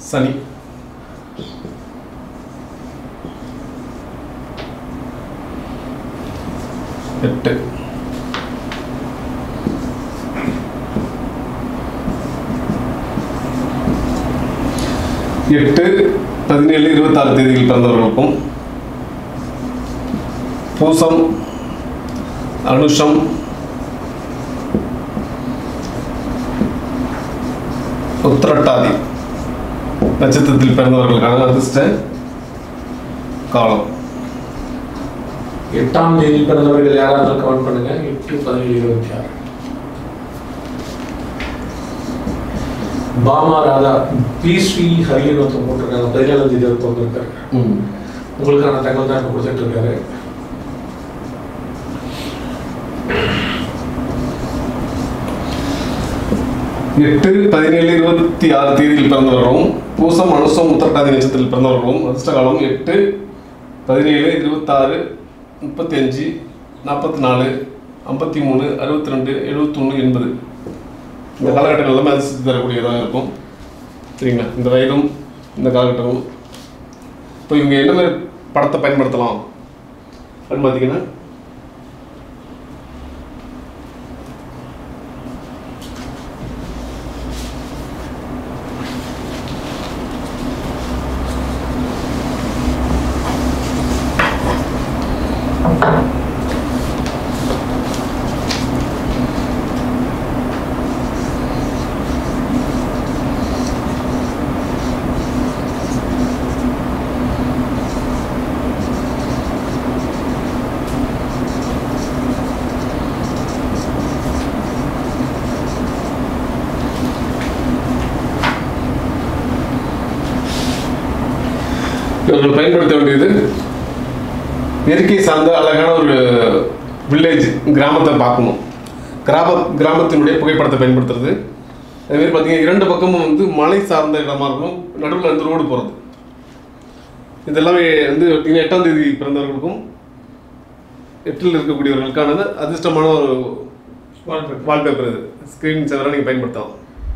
சனி எட்டு எட்டு பதினேழு இருபத்தாறு தேதியில் பிறந்தவர்களுக்கும் பூசம் அனுஷம் உத்திரட்டாதி நட்சத்திரத்தில் பிறந்தவர்களுக்கான அதிர்ஷ்ட காலம் எட்டாம் தேதி பிறந்தவர்கள் யாராவது கமெண்ட் பண்ணுங்க எட்டு பதினேழு இருபத்தி ஆறு பாமா ராதா பி ஸ்ரீ ஹரின்னு ஒருத்தர் போட்டிருக்காங்க பதினேழாம் தேதி ஒருத்தர் வந்திருக்காரு உங்களுக்கான தகவல் தான் இப்ப கொடுத்துட்டு இருக்காரு எட்டு பதினேழு இருபத்தி ஆறு தேதியில் பிறந்தவர்களும் பூசம் அனுசம் உத்திரட்டாதி நட்சத்திரத்தில் பிறந்தவர்களும் அதிர்ஷ்ட காலம் எட்டு பதினேழு இருபத்தாறு முப்பத்தி அஞ்சு நாற்பத்தி நாலு ஐம்பத்தி மூணு அறுபத்தி ரெண்டு எழுபத்தொன்று எண்பது இந்த காலகட்டங்கள் எல்லாமே அதிர்ஷ்டத்தை தரக்கூடியதாக இருக்கும் சரிங்களா இந்த வயதும் இந்த காலகட்டமும் இப்போ இவங்க என்ன மாதிரி படத்தை பயன்படுத்தலாம் அப்படின்னு பார்த்தீங்கன்னா இவர்கள் பயன்படுத்த வேண்டியது இயற்கை சார்ந்த அழகான ஒரு வில்லேஜ் கிராமத்தை பார்க்கணும் கிராம கிராமத்தினுடைய புகைப்படத்தை பயன்படுத்துறது அதுமாரி பார்த்தீங்கன்னா இரண்டு பக்கமும் வந்து மலை சார்ந்த இடமா இருக்கும் நடுவில் வந்து ரோடு போகிறது இதெல்லாமே வந்து பார்த்தீங்கன்னா எட்டாம் தேதி பிறந்தவர்களுக்கும் எட்டில் இருக்கக்கூடியவர்களுக்கானது அதிர்ஷ்டமான ஒரு வால்பேப்பர் இது ஸ்க்ரீன் சேவராக நீங்கள் பயன்படுத்தலாம்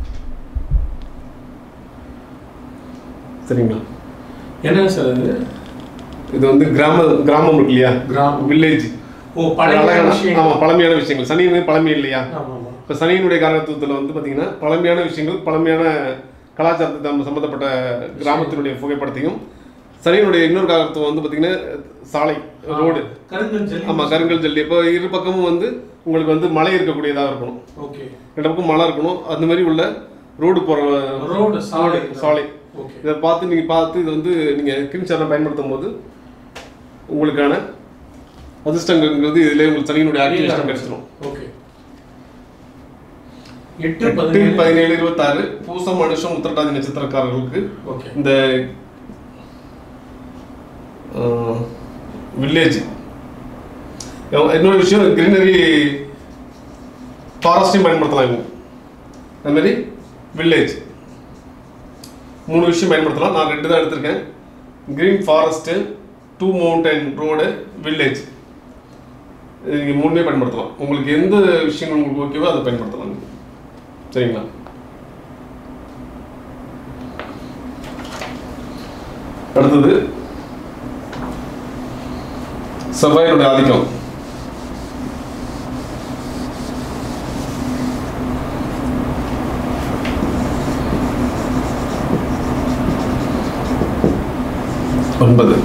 சரிங்களா என்ன சார் இது இது வந்து கிராம கிராமம் இருக்கு இல்லையா கிராமம். வில்லேஜ் ஓ பழைய அழகான விஷயங்கள். ஆமா பழமையான விஷயங்கள் சனியினுடைய பழமை இல்லையா ஆமா ஆமா இப்போ சனியினுடைய காரணத்துவத்தில் வந்து பார்த்தீங்கன்னா பழமையான விஷயங்கள் பழமையான கலாச்சாரத்தை நம்ம சம்மந்தப்பட்ட கிராமத்தினுடைய புகைப்படத்தையும் சனியினுடைய இன்னொரு காரணத்துவம் வந்து பார்த்தீங்கன்னா சாலை ரோடு கருங்கல் ஜல்லி ஆமாம் கருங்கல் ஜல்லி இப்போ இரு பக்கமும் வந்து உங்களுக்கு வந்து மலை இருக்கக்கூடியதாக இருக்கணும் ஓகே ரெண்டு பக்கம் மலை இருக்கணும் அந்த மாதிரி உள்ள ரோடு போகிற ரோடு சாலை சாலை ஓகே இதை பார்த்து நீங்கள் பார்த்து இது வந்து நீங்கள் கிரீம் சேனல் பயன்படுத்தும் போது உங்களுக்கான அதிர்ஷ்டங்கிறது இதிலே உங்களுக்கு சனியினுடைய ஆக்டிவேஷன் கிடைச்சிடும் ஓகே எட்டு எட்டு பதினேழு பதினேழு இருபத்தாறு பூசம் மனுஷம் உத்திரட்டாதி நட்சத்திரக்காரர்களுக்கு ஓகே இந்த வில்லேஜ் இன்னொரு விஷயம் கிரீனரி ஃபாரஸ்டையும் பயன்படுத்தலாம் இவங்க அது மாதிரி வில்லேஜ் மூணு விஷயம் பயன்படுத்தலாம் நான் ரெண்டு தான் எடுத்திருக்கேன் green forest two mountain road village நீங்கள் மூணுமே பயன்படுத்தலாம் உங்களுக்கு எந்த விஷயங்கள் உங்களுக்கு ஓகேவோ அதை பயன்படுத்தலாம் நீங்க. சரிங்களா அடுத்தது செவ்வாயினுடைய ஆதிக்கம் ஒன்பது